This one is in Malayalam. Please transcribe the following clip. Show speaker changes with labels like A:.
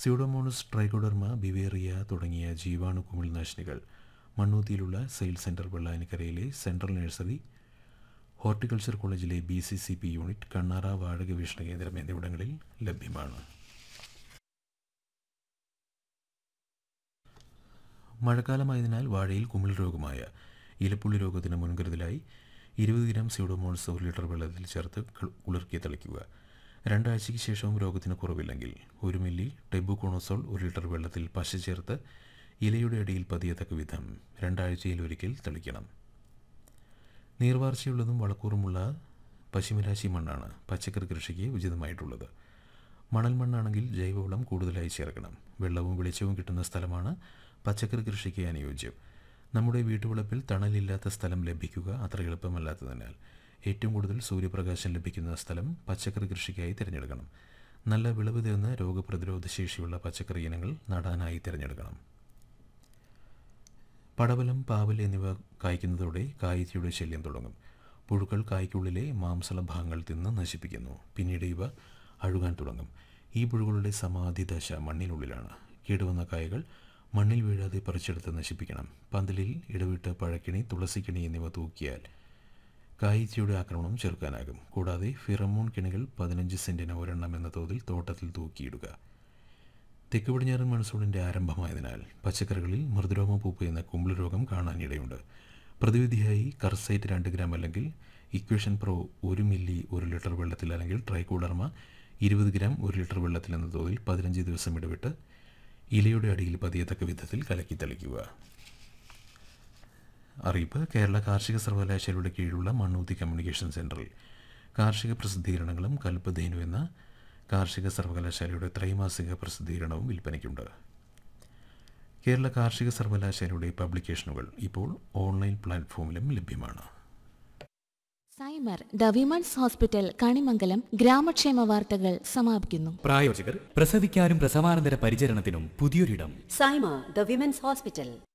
A: സ്യൂഡോമോണസ് ട്രൈക്കോഡർമ ബിവേറിയ തുടങ്ങിയ ജീവാണു കുമിൾനാശിനികൾ മണ്ണൂത്തിയിലുള്ള സെയിൽസ് സെൻറ്റർ വെള്ളാനിക്കരയിലെ സെൻട്രൽ നഴ്സറി ഹോർട്ടിക്കൾച്ചർ കോളേജിലെ B C C P unit Kannara വാഴ ഗവേഷണ കേന്ദ്രം എന്നിവിടങ്ങളിൽ ലഭ്യമാണ് മഴക്കാലമായതിനാൽ വാഴയിൽ കുമിൾ രോഗമായ ഇലപ്പുള്ളി രോഗത്തിന് മുൻകരുതലായി ഇരുപത് ഗ്രാം സ്യൂഡോമോൾസ് ഒരു ലിറ്റർ വെള്ളത്തിൽ ചേർത്ത് ക- കുളിർക്കി തളിക്കുക രണ്ടാഴ്ചയ്ക്ക് ശേഷവും രോഗത്തിന് കുറവില്ലെങ്കിൽ ഒരു മില്ലി ടെബുകോണോസോൾ ഒരു ലിറ്റർ വെള്ളത്തിൽ പശ ചേർത്ത് ഇലയുടെ അടിയിൽ പതിയത്തക്ക വിധം രണ്ടാഴ്ചയിൽ ഒരിക്കൽ തളിക്കണം നീർവാർച്ചയുള്ളതും വളക്കൂറുമുള്ള പശിമരാശി മണ്ണാണ് പച്ചക്കറി കൃഷിക്ക് ഉചിതമായിട്ടുള്ളത് മണൽ മണ്ണാണെങ്കിൽ ജൈവവളം കൂടുതലായി ചേർക്കണം വെള്ളവും വെളിച്ചവും കിട്ടുന്ന സ്ഥലമാണ് പച്ചക്കറി കൃഷിക്ക് അനുയോജ്യം നമ്മുടെ വീട്ടുവളപ്പിൽ തണലില്ലാത്ത സ്ഥലം ലഭിക്കുക അത്ര എളുപ്പമല്ലാത്തതിനാൽ ഏറ്റവും കൂടുതൽ സൂര്യപ്രകാശം ലഭിക്കുന്ന സ്ഥലം പച്ചക്കറി കൃഷിക്കായി തിരഞ്ഞെടുക്കണം നല്ല വിളവ് തരുന്ന രോഗപ്രതിരോധ ശേഷിയുള്ള പച്ചക്കറി ഇനങ്ങൾ നടാനായി തിരഞ്ഞെടുക്കണം പടവലം പാവൽ എന്നിവ കായ്ക്കുന്നതോടെ കായ്ച്ചയുടെ ശല്യം തുടങ്ങും പുഴുക്കൾ കായ്ക്കുള്ളിലെ മാംസള ഭാഗങ്ങൾ തിന്ന് നശിപ്പിക്കുന്നു പിന്നീട് ഇവ അഴുകാൻ തുടങ്ങും ഈ പുഴുക്കളുടെ സമാധി ദശ മണ്ണിനുള്ളിലാണ് കേടുവന്ന കായകൾ മണ്ണിൽ വീഴാതെ പറിച്ചെടുത്ത് നശിപ്പിക്കണം പന്തലിൽ ഇടവിട്ട് പഴക്കിണി തുളസിക്കിണി എന്നിവ തൂക്കിയാൽ കായ്ച്ചയുടെ ആക്രമണം ചെറുക്കാനാകും കൂടാതെ ഫിറമോൺ കിണികൾ പതിനഞ്ച് സെൻറ്റിന് ഒരെണ്ണം എന്ന തോതിൽ തോട്ടത്തിൽ തൂക്കിയിടുക തെക്ക് പടിഞ്ഞാറൻ മൺസൂണിൻ്റെ ആരംഭമായതിനാൽ പച്ചക്കറികളിൽ മൃദുരോമ പൂപ്പ് എന്ന കുമ്പിൾ രോഗം കാണാനിടയുണ്ട് പ്രതിവിധിയായി കർസൈറ്റ് രണ്ട് ഗ്രാം അല്ലെങ്കിൽ ഇക്വേഷൻ പ്രോ ഒരു മില്ലി ഒരു ലിറ്റർ വെള്ളത്തിൽ അല്ലെങ്കിൽ ട്രൈക്കോഡർമ ഇരുപത് ഗ്രാം ഒരു ലിറ്റർ വെള്ളത്തിൽ എന്ന തോതിൽ പതിനഞ്ച് ദിവസം ഇടവിട്ട് ഇലയുടെ അടിയിൽ പതിയത്തക്ക വിധത്തിൽ കലക്കി തളിക്കുക അറിയിപ്പ് കേരള കാർഷിക സർവകലാശാലയുടെ കീഴിലുള്ള മണ്ണൂത്തി കമ്മ്യൂണിക്കേഷൻ സെൻറ്ററിൽ കാർഷിക പ്രസിദ്ധീകരണങ്ങളും കൽപ്പധേനു എന്ന കാർഷിക സർവകലാശാലയുടെ ത്രൈമാസിക പ്രസിദ്ധീകരണവും വിൽപ്പനയ്ക്കുണ്ട് കേരള കാർഷിക സർവകലാശാലയുടെ പബ്ലിക്കേഷനുകൾ ഇപ്പോൾ ഓൺലൈൻ പ്ലാറ്റ്ഫോമിലും ലഭ്യമാണ്
B: Cimar the women's hospital Kanimangalam ഗ്രാമക്ഷേമ വാർത്തകൾ സമാപിക്കുന്നു
C: പ്രായോജകർ പ്രസവിക്കാനും പ്രസവാനന്തര പരിചരണത്തിനും പുതിയൊരിടം
D: Saima, the Women's Hospital.